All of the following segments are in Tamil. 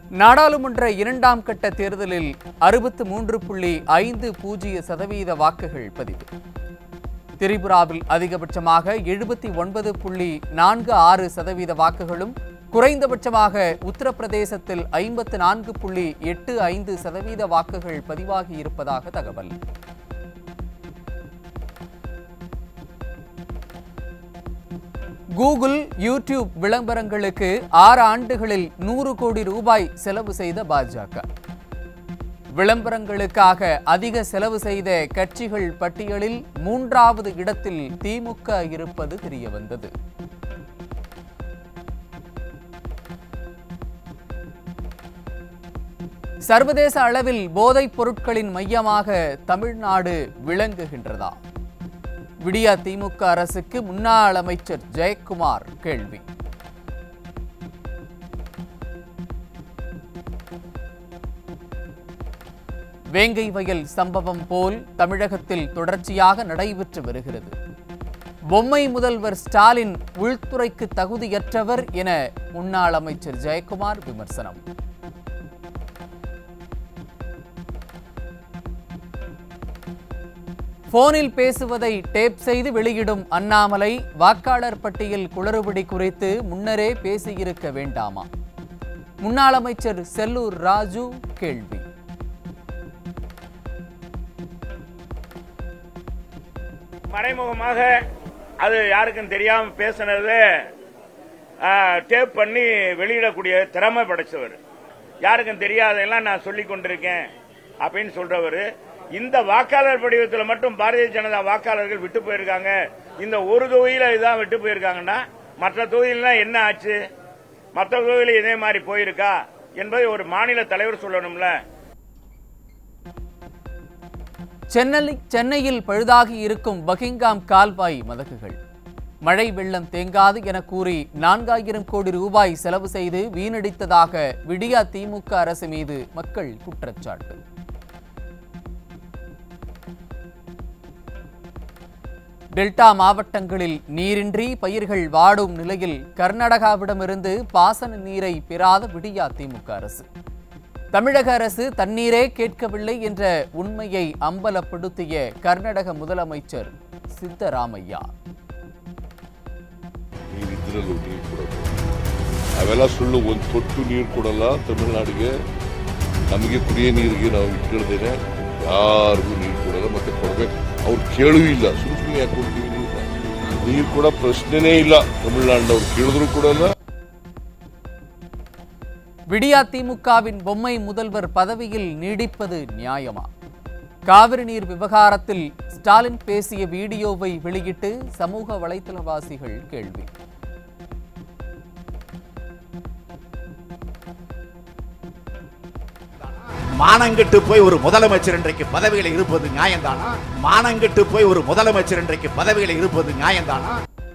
நாடாளுமன்ற இரண்டாம் கட்ட தேர்தலில் அறுபத்து மூன்று புள்ளி ஐந்து பூஜ்ஜிய சதவீத வாக்குகள் பதிவு திரிபுராவில் அதிகபட்சமாக எழுபத்தி ஒன்பது புள்ளி நான்கு ஆறு சதவீத வாக்குகளும் குறைந்தபட்சமாக உத்தரப்பிரதேசத்தில் ஐம்பத்து நான்கு புள்ளி எட்டு ஐந்து சதவீத வாக்குகள் பதிவாகி இருப்பதாக தகவல் கூகுள் யூடியூப் விளம்பரங்களுக்கு ஆறு ஆண்டுகளில் நூறு கோடி ரூபாய் செலவு செய்த பாஜக விளம்பரங்களுக்காக அதிக செலவு செய்த கட்சிகள் பட்டியலில் மூன்றாவது இடத்தில் திமுக இருப்பது தெரியவந்தது சர்வதேச அளவில் போதைப் பொருட்களின் மையமாக தமிழ்நாடு விளங்குகின்றதா விடியா திமுக அரசுக்கு முன்னாள் அமைச்சர் ஜெயக்குமார் கேள்வி வேங்கை வயல் சம்பவம் போல் தமிழகத்தில் தொடர்ச்சியாக நடைபெற்று வருகிறது பொம்மை முதல்வர் ஸ்டாலின் உள்துறைக்கு தகுதியற்றவர் என முன்னாள் அமைச்சர் ஜெயக்குமார் விமர்சனம் போனில் பேசுவதை டேப் செய்து வெளியிடும் அண்ணாமலை வாக்காளர் பட்டியல் குளறுபடி குறித்து முன்னரே பேசியிருக்க வேண்டாமா முன்னாள் அமைச்சர் செல்லூர் ராஜு கேள்வி மறைமுகமாக அது யாருக்கும் தெரியாம பேசினது டேப் பண்ணி வெளியிடக்கூடிய திறமை படைச்சவர் யாருக்கும் தெரியாதெல்லாம் நான் சொல்லி கொண்டிருக்கேன் அப்படின்னு சொல்றவர் இந்த வாக்காளர் படிவத்தில் மட்டும் பாரதிய ஜனதா வாக்காளர்கள் விட்டு போயிருக்காங்க இந்த ஒரு தொகுதியில இதான் விட்டு போயிருக்காங்கன்னா மற்ற தொகுதியிலாம் என்ன ஆச்சு மற்ற தொகுதியில இதே மாதிரி போயிருக்கா என்பதை ஒரு மாநில தலைவர் சொல்லணும்ல சென்னை சென்னையில் பழுதாகி இருக்கும் பகிங்காம் கால்வாய் மதகுகள் மழை வெள்ளம் தேங்காது என கூறி நான்காயிரம் கோடி ரூபாய் செலவு செய்து வீணடித்ததாக விடியா திமுக அரசு மீது மக்கள் குற்றச்சாட்டு டெல்டா மாவட்டங்களில் நீரின்றி பயிர்கள் வாடும் நிலையில் கர்நாடகாவிடமிருந்து பாசன நீரை பெறாத விடியா திமுக அரசு தமிழக அரசு தண்ணீரே கேட்கவில்லை என்ற உண்மையை அம்பலப்படுத்திய கர்நாடக முதலமைச்சர் ಸಿದ್ದರಾಮಯ್ಯ ನೀರಿದ್ರಲ್ಲೂ ನೀರು ಕೊಡೋದು ಅವೆಲ್ಲ ಸುಳ್ಳು ಒಂದು ತೊಟ್ಟು ನೀರು ಕೊಡಲ್ಲ ತಮಿಳುನಾಡಿಗೆ ನಮಗೆ ಕುಡಿಯೋ ನೀರಿಗೆ ನಾವು ಇಟ್ಕೊಳ್ದೇನೆ ಯಾರಿಗೂ ನೀರು ಕೊಡಲ್ಲ ಮತ್ತೆ ಕೊಡ್ಬೇಕು ಅವ್ರು ಕೇಳೂ ಇಲ್ಲ ಸುಮ್ ಸುಮ್ಮನೆ ಯಾಕೆ ಕೊಡ್ತೀವಿ ನೀರು ನೀರು ಕೊಡೋ ಪ್ರಶ್ನೆನೇ ಇಲ್ಲ ತಮಿಳುನಾಡಿನವ್ರು ಕೇಳಿದ್ರು ಕೊಡಲ್ಲ விடியா திமுகவின் பொம்மை முதல்வர் பதவியில் நீடிப்பது நியாயமா காவிரி நீர் விவகாரத்தில் ஸ்டாலின் பேசிய வீடியோவை வெளியிட்டு சமூக வலைத்தளவாசிகள் கேள்வி மானங்கெட்டு போய் ஒரு முதலமைச்சர் இன்றைக்கு பதவியில் இருப்பது நியாயம்தானா மானங்கெட்டு போய் ஒரு முதலமைச்சர் இன்றைக்கு பதவியில் இருப்பது நியாயம்தானா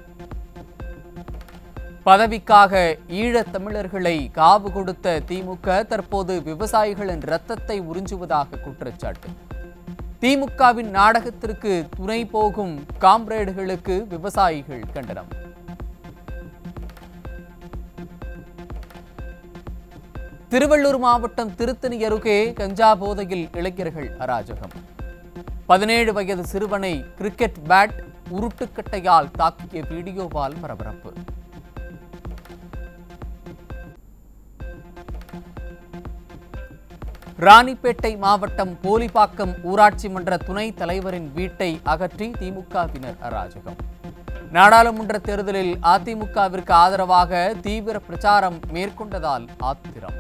பதவிக்காக ஈழத் தமிழர்களை காவு கொடுத்த திமுக தற்போது விவசாயிகளின் ரத்தத்தை உறிஞ்சுவதாக குற்றச்சாட்டு திமுகவின் நாடகத்திற்கு துணை போகும் காம்ரேடுகளுக்கு விவசாயிகள் கண்டனம் திருவள்ளூர் மாவட்டம் திருத்தணி அருகே கஞ்சா போதையில் இளைஞர்கள் அராஜகம் பதினேழு வயது சிறுவனை கிரிக்கெட் பேட் உருட்டுக்கட்டையால் தாக்கிய வீடியோவால் பரபரப்பு ராணிப்பேட்டை மாவட்டம் போலிப்பாக்கம் ஊராட்சி மன்ற துணைத் தலைவரின் வீட்டை அகற்றி திமுகவினர் அராஜகம் நாடாளுமன்ற தேர்தலில் அதிமுகவிற்கு ஆதரவாக தீவிர பிரச்சாரம் மேற்கொண்டதால் ஆத்திரம்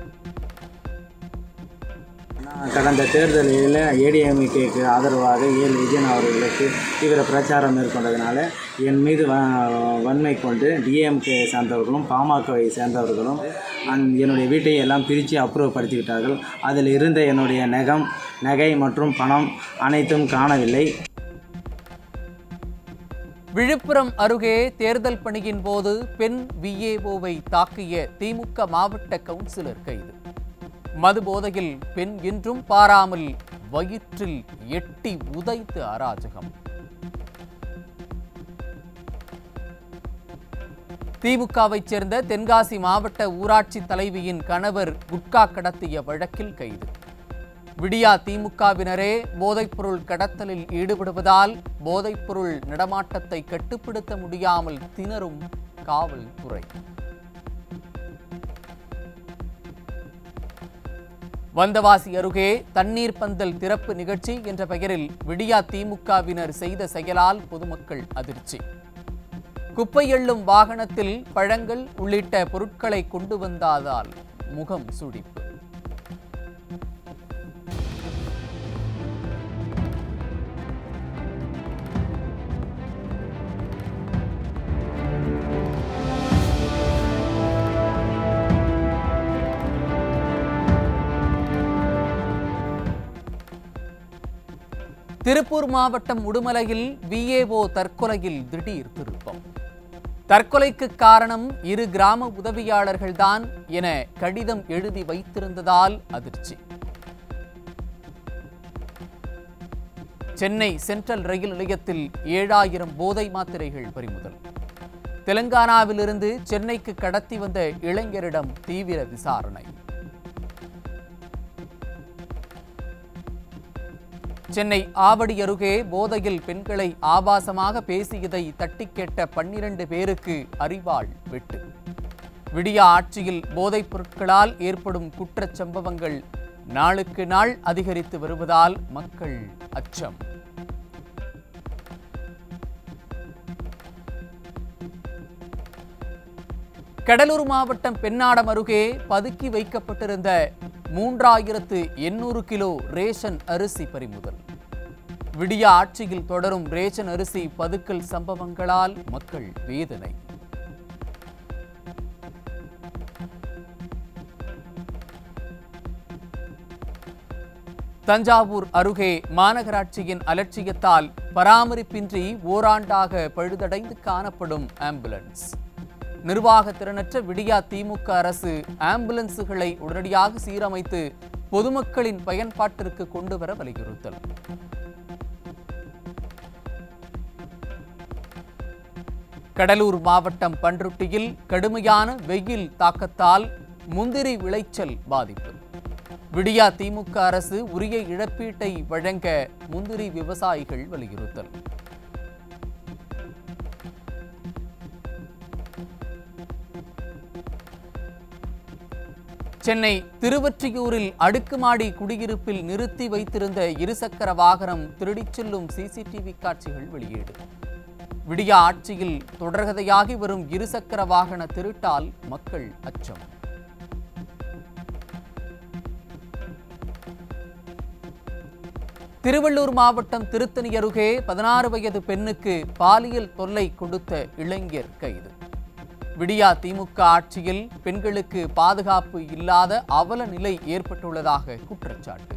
கடந்த தேர்தலில் ஏடிஎம்கேக்கு ஆதரவாக ஏல் விஜயன் அவர்களுக்கு தீவிர பிரச்சாரம் மேற்கொண்டதுனால என் மீது வ- வன்மை கொண்டு டிஎம்கே சேர்ந்தவர்களும் பாமகவை சேர்ந்தவர்களும் அந் என்னுடைய வீட்டை எல்லாம் பிரித்து அப்புறப்படுத்திவிட்டார்கள் அதில் இருந்த என்னுடைய நகம் நகை மற்றும் பணம் அனைத்தும் காணவில்லை விழுப்புரம் அருகே தேர்தல் பணியின் போது பெண் விஏஓவை தாக்கிய திமுக மாவட்ட கவுன்சிலர் கைது மது போதையில் பெண் இன்றும் பாராமல் வயிற்றில் எட்டி உதைத்து அராஜகம் திமுகவைச் சேர்ந்த தென்காசி மாவட்ட ஊராட்சி தலைவியின் கணவர் குட்கா கடத்திய வழக்கில் கைது விடியா திமுகவினரே போதைப்பொருள் கடத்தலில் ஈடுபடுவதால் போதைப்பொருள் நடமாட்டத்தை கட்டுப்படுத்த முடியாமல் திணறும் காவல்துறை வந்தவாசி அருகே தண்ணீர் பந்தல் திறப்பு நிகழ்ச்சி என்ற பெயரில் விடியா திமுகவினர் செய்த செயலால் பொதுமக்கள் அதிர்ச்சி குப்பை எள்ளும் வாகனத்தில் பழங்கள் உள்ளிட்ட பொருட்களை கொண்டு வந்ததால் முகம் சுழிப்பு திருப்பூர் மாவட்டம் உடுமலையில் விஏஓ தற்கொலையில் திடீர் திருப்பம் தற்கொலைக்கு காரணம் இரு கிராம உதவியாளர்கள்தான் என கடிதம் எழுதி வைத்திருந்ததால் அதிர்ச்சி சென்னை சென்ட்ரல் ரயில் நிலையத்தில் ஏழாயிரம் போதை மாத்திரைகள் பறிமுதல் தெலங்கானாவிலிருந்து சென்னைக்கு கடத்தி வந்த இளைஞரிடம் தீவிர விசாரணை சென்னை ஆவடி அருகே போதையில் பெண்களை ஆபாசமாக பேசியதை தட்டி கேட்ட பன்னிரண்டு பேருக்கு அறிவாள் வெட்டு விடியா ஆட்சியில் போதைப் பொருட்களால் ஏற்படும் குற்றச் சம்பவங்கள் நாளுக்கு நாள் அதிகரித்து வருவதால் மக்கள் அச்சம் கடலூர் மாவட்டம் பெண்ணாடம் அருகே பதுக்கி வைக்கப்பட்டிருந்த மூன்றாயிரத்து எண்ணூறு கிலோ ரேஷன் அரிசி பறிமுதல் விடிய ஆட்சியில் தொடரும் ரேஷன் அரிசி பதுக்கல் சம்பவங்களால் மக்கள் வேதனை தஞ்சாவூர் அருகே மாநகராட்சியின் அலட்சியத்தால் பராமரிப்பின்றி ஓராண்டாக பழுதடைந்து காணப்படும் ஆம்புலன்ஸ் நிர்வாக திறனற்ற விடியா திமுக அரசு ஆம்புலன்ஸுகளை உடனடியாக சீரமைத்து பொதுமக்களின் பயன்பாட்டிற்கு கொண்டு வர வலியுறுத்தல் கடலூர் மாவட்டம் பன்ருட்டியில் கடுமையான வெயில் தாக்கத்தால் முந்திரி விளைச்சல் பாதிப்பு விடியா திமுக அரசு உரிய இழப்பீட்டை வழங்க முந்திரி விவசாயிகள் வலியுறுத்தல் சென்னை திருவொற்றியூரில் அடுக்குமாடி குடியிருப்பில் நிறுத்தி வைத்திருந்த இருசக்கர வாகனம் திருடிச் செல்லும் சிசிடிவி காட்சிகள் வெளியீடு விடியா ஆட்சியில் தொடர்கதையாகி வரும் இருசக்கர வாகன திருட்டால் மக்கள் அச்சம் திருவள்ளூர் மாவட்டம் திருத்தணி அருகே பதினாறு வயது பெண்ணுக்கு பாலியல் தொல்லை கொடுத்த இளைஞர் கைது விடியா திமுக ஆட்சியில் பெண்களுக்கு பாதுகாப்பு இல்லாத அவல நிலை ஏற்பட்டுள்ளதாக குற்றச்சாட்டு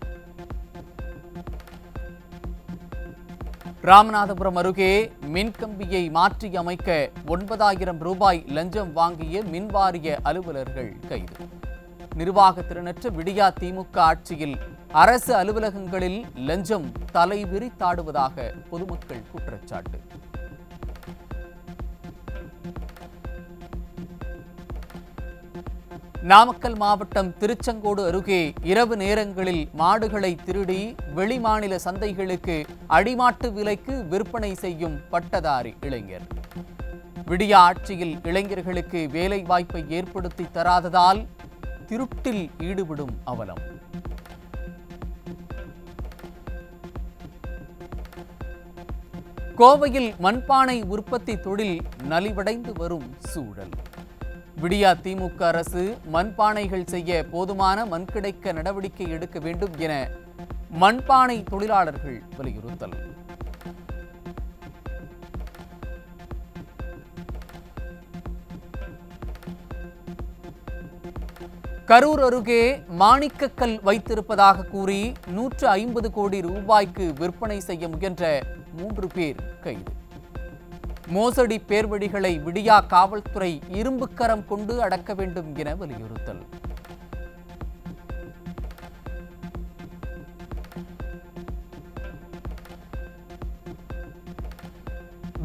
ராமநாதபுரம் அருகே மின்கம்பியை மாற்றி அமைக்க ஒன்பதாயிரம் ரூபாய் லஞ்சம் வாங்கிய மின்வாரிய அலுவலர்கள் கைது நிர்வாக திறனற்ற விடியா திமுக ஆட்சியில் அரசு அலுவலகங்களில் லஞ்சம் தலைவிரித்தாடுவதாக பொதுமக்கள் குற்றச்சாட்டு நாமக்கல் மாவட்டம் திருச்செங்கோடு அருகே இரவு நேரங்களில் மாடுகளை திருடி வெளிமாநில சந்தைகளுக்கு அடிமாட்டு விலைக்கு விற்பனை செய்யும் பட்டதாரி இளைஞர் விடியா ஆட்சியில் இளைஞர்களுக்கு வேலை வாய்ப்பை ஏற்படுத்தி தராததால் திருட்டில் ஈடுபடும் அவலம் கோவையில் மண்பானை உற்பத்தி தொழில் நலிவடைந்து வரும் சூழல் விடியா திமுக அரசு மண்பானைகள் செய்ய போதுமான மண் கிடைக்க நடவடிக்கை எடுக்க வேண்டும் என மண்பானை தொழிலாளர்கள் வலியுறுத்தல் கரூர் அருகே மாணிக்கக்கல் வைத்திருப்பதாக கூறி நூற்று ஐம்பது கோடி ரூபாய்க்கு விற்பனை செய்ய முயன்ற மூன்று பேர் கைது மோசடி பேர்வழிகளை விடியா காவல்துறை இரும்புக்கரம் கொண்டு அடக்க வேண்டும் என வலியுறுத்தல்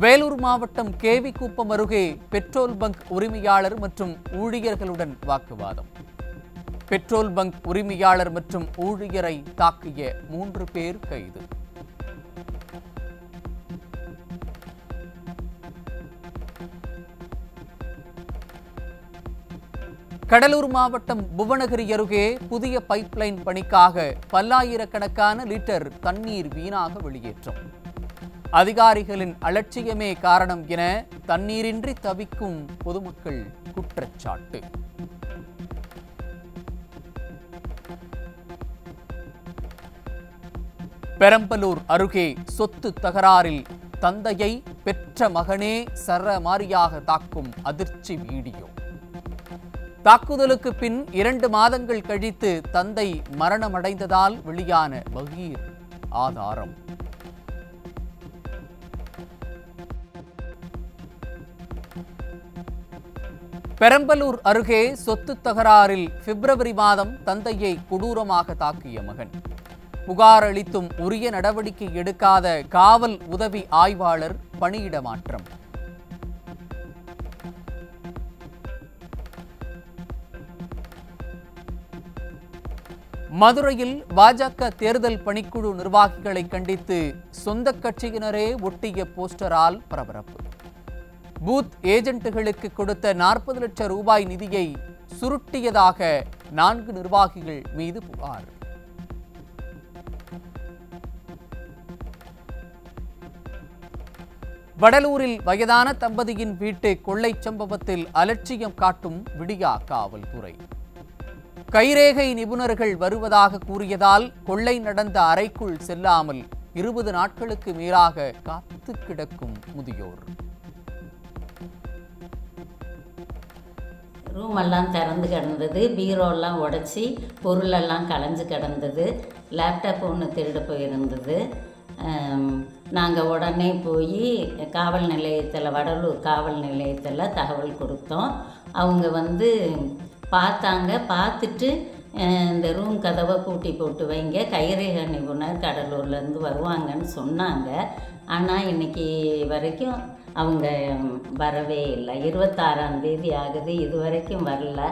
வேலூர் மாவட்டம் கேவிக்குப்பம் அருகே பெட்ரோல் பங்க் உரிமையாளர் மற்றும் ஊழியர்களுடன் வாக்குவாதம் பெட்ரோல் பங்க் உரிமையாளர் மற்றும் ஊழியரை தாக்கிய மூன்று பேர் கைது கடலூர் மாவட்டம் புவனகிரி அருகே புதிய பைப்லைன் பணிக்காக பல்லாயிரக்கணக்கான லிட்டர் தண்ணீர் வீணாக வெளியேற்றம் அதிகாரிகளின் அலட்சியமே காரணம் என தண்ணீரின்றி தவிக்கும் பொதுமக்கள் குற்றச்சாட்டு பெரம்பலூர் அருகே சொத்து தகராறில் தந்தையை பெற்ற மகனே சரமாரியாக தாக்கும் அதிர்ச்சி வீடியோ தாக்குதலுக்கு பின் இரண்டு மாதங்கள் கழித்து தந்தை மரணமடைந்ததால் வெளியான பகீர் ஆதாரம் பெரம்பலூர் அருகே சொத்து தகராறில் பிப்ரவரி மாதம் தந்தையை கொடூரமாக தாக்கிய மகன் புகார் அளித்தும் உரிய நடவடிக்கை எடுக்காத காவல் உதவி ஆய்வாளர் பணியிட மாற்றம் மதுரையில் பாஜக தேர்தல் பணிக்குழு நிர்வாகிகளை கண்டித்து சொந்த கட்சியினரே ஒட்டிய போஸ்டரால் பரபரப்பு பூத் ஏஜென்ட்டுகளுக்கு கொடுத்த நாற்பது லட்சம் ரூபாய் நிதியை சுருட்டியதாக நான்கு நிர்வாகிகள் மீது புகார் வடலூரில் வயதான தம்பதியின் வீட்டு கொள்ளைச் சம்பவத்தில் அலட்சியம் காட்டும் விடியா காவல்துறை கைரேகை நிபுணர்கள் வருவதாக கூறியதால் கொள்ளை நடந்த அறைக்குள் செல்லாமல் இருபது நாட்களுக்கு மேலாக காத்து கிடக்கும் முதியோர் ரூம் எல்லாம் திறந்து கிடந்தது பீரோலாம் உடச்சி பொருளெல்லாம் கலைஞ்சு கிடந்தது லேப்டாப் ஒன்று திருடு போயிருந்தது நாங்கள் உடனே போய் காவல் நிலையத்தில் வடலூர் காவல் நிலையத்தில் தகவல் கொடுத்தோம் அவங்க வந்து பார்த்தாங்க பார்த்துட்டு அஹ், இந்த ரூம் கதவை பூட்டி போட்டு வைங்க கைரேக நிபுணர் கடலூர்லேருந்து வருவாங்கன்னு சொன்னாங்க ஆனால் இன்னைக்கு வரைக்கும் அவங்க வரவே இல்லை இருபத்தாறாம் தேதி ஆகுது இது வரைக்கும் வரல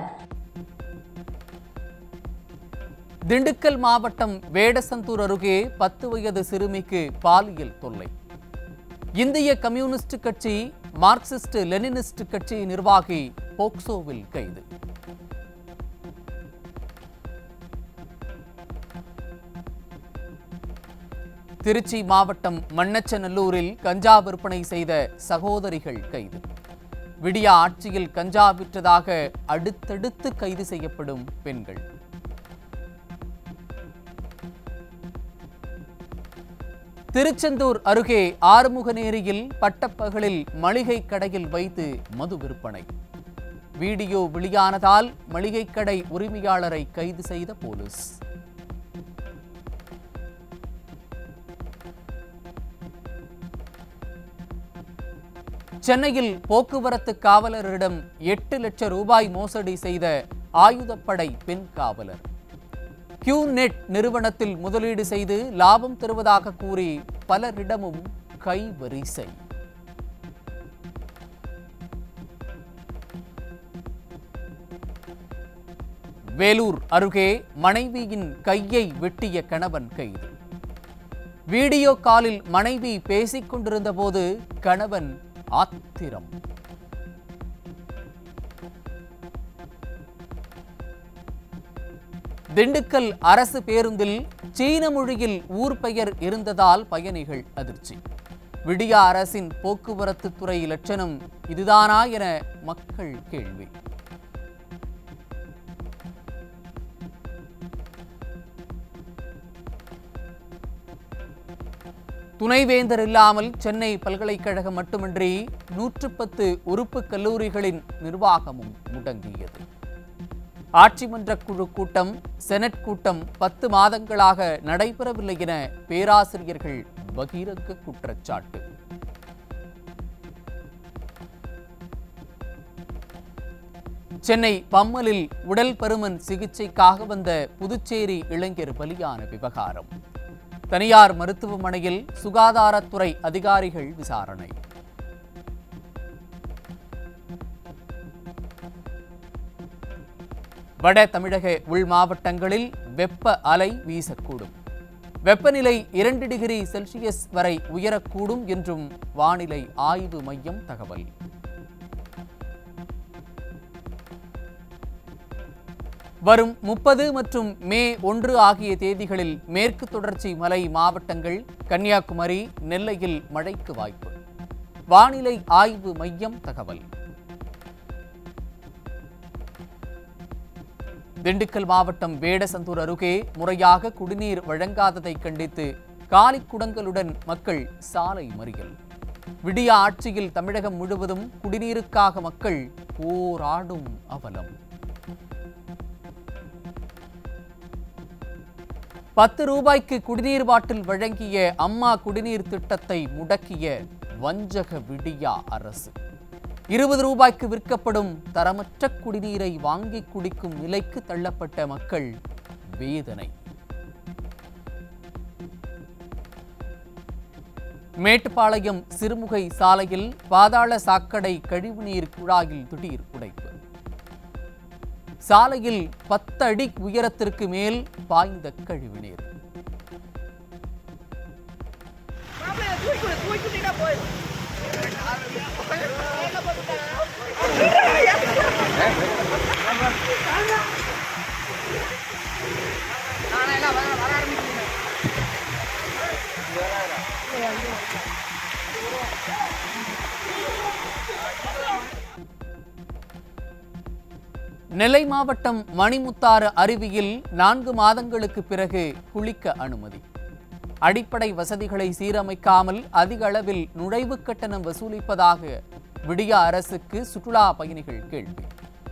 திண்டுக்கல் மாவட்டம் வேடசந்தூர் அருகே பத்து வயது சிறுமிக்கு பாலியல் தொல்லை இந்திய கம்யூனிஸ்ட் கட்சி மார்க்சிஸ்ட் லெனினிஸ்ட் கட்சி நிர்வாகி போக்சோவில் கைது திருச்சி மாவட்டம் மண்ணச்சநல்லூரில் கஞ்சா விற்பனை செய்த சகோதரிகள் கைது விடியா ஆட்சியில் கஞ்சா விற்றதாக அடுத்தடுத்து கைது செய்யப்படும் பெண்கள் திருச்செந்தூர் அருகே ஆறுமுகநேரியில் பட்டப்பகலில் மளிகை கடையில் வைத்து மது விற்பனை வீடியோ வெளியானதால் மளிகை கடை உரிமையாளரை கைது செய்த போலீஸ் சென்னையில் போக்குவரத்து காவலரிடம் எட்டு லட்சம் ரூபாய் மோசடி செய்த ஆயுதப்படை பெண் காவலர் கியூ நெட் நிறுவனத்தில் முதலீடு செய்து லாபம் தருவதாக கூறி பலரிடமும் கைவரிசை வேலூர் அருகே மனைவியின் கையை வெட்டிய கணவன் கைது வீடியோ காலில் மனைவி பேசிக் கொண்டிருந்த போது கணவன் ஆத்திரம் திண்டுக்கல் அரசு பேருந்தில் சீன மொழியில் ஊர் பெயர் இருந்ததால் பயணிகள் அதிர்ச்சி விடியா அரசின் போக்குவரத்து துறை லட்சணம் இதுதானா என மக்கள் கேள்வி துணைவேந்தர் இல்லாமல் சென்னை பல்கலைக்கழகம் மட்டுமின்றி நூற்று பத்து உறுப்பு கல்லூரிகளின் நிர்வாகமும் முடங்கியது ஆட்சி மன்ற குழு கூட்டம் செனட் கூட்டம் பத்து மாதங்களாக நடைபெறவில்லை என பேராசிரியர்கள் பகிரங்க குற்றச்சாட்டு சென்னை பம்மலில் உடல் பருமன் சிகிச்சைக்காக வந்த புதுச்சேரி இளைஞர் பலியான விவகாரம் தனியார் மருத்துவமனையில் சுகாதாரத்துறை அதிகாரிகள் விசாரணை வட தமிழக உள் மாவட்டங்களில் வெப்ப அலை வீசக்கூடும் வெப்பநிலை இரண்டு டிகிரி செல்சியஸ் வரை உயரக்கூடும் என்றும் வானிலை ஆய்வு மையம் தகவல் வரும் முப்பது மற்றும் மே ஒன்று ஆகிய தேதிகளில் மேற்கு தொடர்ச்சி மலை மாவட்டங்கள் கன்னியாகுமரி நெல்லையில் மழைக்கு வாய்ப்பு வானிலை ஆய்வு மையம் தகவல் திண்டுக்கல் மாவட்டம் வேடசந்தூர் அருகே முறையாக குடிநீர் வழங்காததை கண்டித்து காலி குடங்களுடன் மக்கள் சாலை மறியல் விடிய ஆட்சியில் தமிழகம் முழுவதும் குடிநீருக்காக மக்கள் போராடும் அவலம் பத்து ரூபாய்க்கு குடிநீர் பாட்டில் வழங்கிய அம்மா குடிநீர் திட்டத்தை முடக்கிய வஞ்சக விடியா அரசு இருபது ரூபாய்க்கு விற்கப்படும் தரமற்ற குடிநீரை வாங்கி குடிக்கும் நிலைக்கு தள்ளப்பட்ட மக்கள் வேதனை மேட்டுப்பாளையம் சிறுமுகை சாலையில் பாதாள சாக்கடை கழிவுநீர் குழாயில் திடீர் உடைப்பு சாலையில் பத்து அடி உயரத்திற்கு மேல் பாய்ந்த கழிவுநீர் நெல்லை மாவட்டம் மணிமுத்தாறு அருவியில் நான்கு மாதங்களுக்கு பிறகு குளிக்க அனுமதி அடிப்படை வசதிகளை சீரமைக்காமல் அதிக அளவில் நுழைவு கட்டணம் வசூலிப்பதாக விடிய அரசுக்கு சுற்றுலா பயணிகள் கேள்வி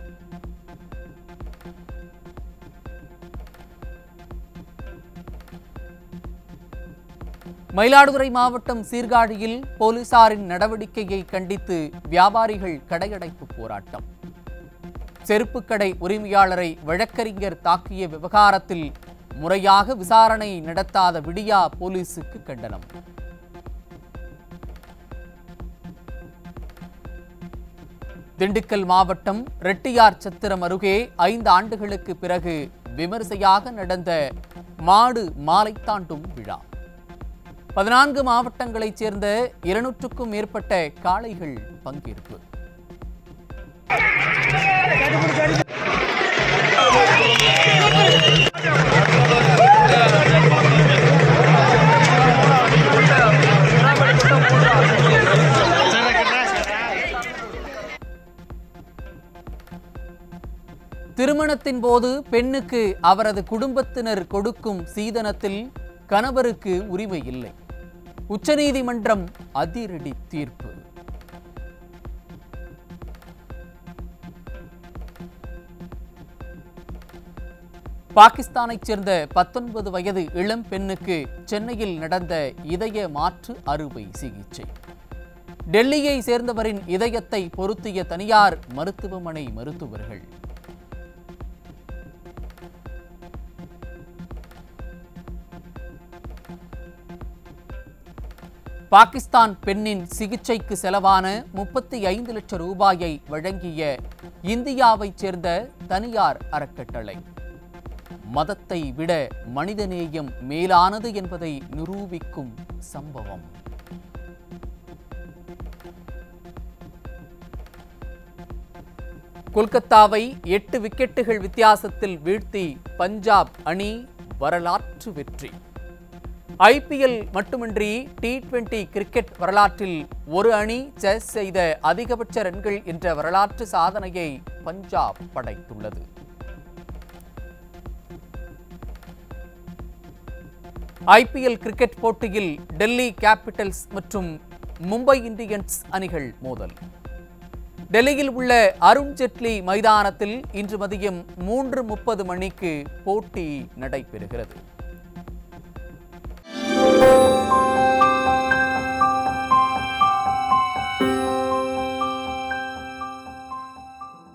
மயிலாடுதுறை மாவட்டம் சீர்காழியில் போலீசாரின் நடவடிக்கையை கண்டித்து வியாபாரிகள் கடையடைப்பு போராட்டம் செருப்புக்கடை உரிமையாளரை வழக்கறிஞர் தாக்கிய விவகாரத்தில் முறையாக விசாரணை நடத்தாத விடியா போலீசுக்கு கண்டனம் திண்டுக்கல் மாவட்டம் ரெட்டியார் சத்திரம் அருகே ஐந்து ஆண்டுகளுக்கு பிறகு விமரிசையாக நடந்த மாடு மாலை தாண்டும் விழா பதினான்கு மாவட்டங்களைச் சேர்ந்த இருநூற்றுக்கும் மேற்பட்ட காளைகள் பங்கேற்பு திருமணத்தின் போது பெண்ணுக்கு அவரது குடும்பத்தினர் கொடுக்கும் சீதனத்தில் கணவருக்கு உரிமை இல்லை உச்சநீதிமன்றம் அதிரடி தீர்ப்பு பாகிஸ்தானைச் சேர்ந்த பத்தொன்பது வயது இளம் பெண்ணுக்கு சென்னையில் நடந்த இதய மாற்று அறுவை சிகிச்சை டெல்லியை சேர்ந்தவரின் இதயத்தை பொருத்திய தனியார் மருத்துவமனை மருத்துவர்கள் பாகிஸ்தான் பெண்ணின் சிகிச்சைக்கு செலவான முப்பத்தி ஐந்து லட்சம் ரூபாயை வழங்கிய இந்தியாவைச் சேர்ந்த தனியார் அறக்கட்டளை மதத்தை விட மனிதநேயம் மேலானது என்பதை நிரூபிக்கும் சம்பவம் கொல்கத்தாவை எட்டு விக்கெட்டுகள் வித்தியாசத்தில் வீழ்த்தி பஞ்சாப் அணி வரலாற்று வெற்றி ஐபிஎல் மட்டுமின்றி டி டுவெண்டி கிரிக்கெட் வரலாற்றில் ஒரு அணி சேஸ் செய்த அதிகபட்ச ரன்கள் என்ற வரலாற்று சாதனையை பஞ்சாப் படைத்துள்ளது ஐபிஎல் கிரிக்கெட் போட்டியில் டெல்லி கேபிட்டல்ஸ் மற்றும் மும்பை இந்தியன்ஸ் அணிகள் மோதல் டெல்லியில் உள்ள அருண் ஜெட்லி மைதானத்தில் இன்று மதியம் மூன்று முப்பது மணிக்கு போட்டி நடைபெறுகிறது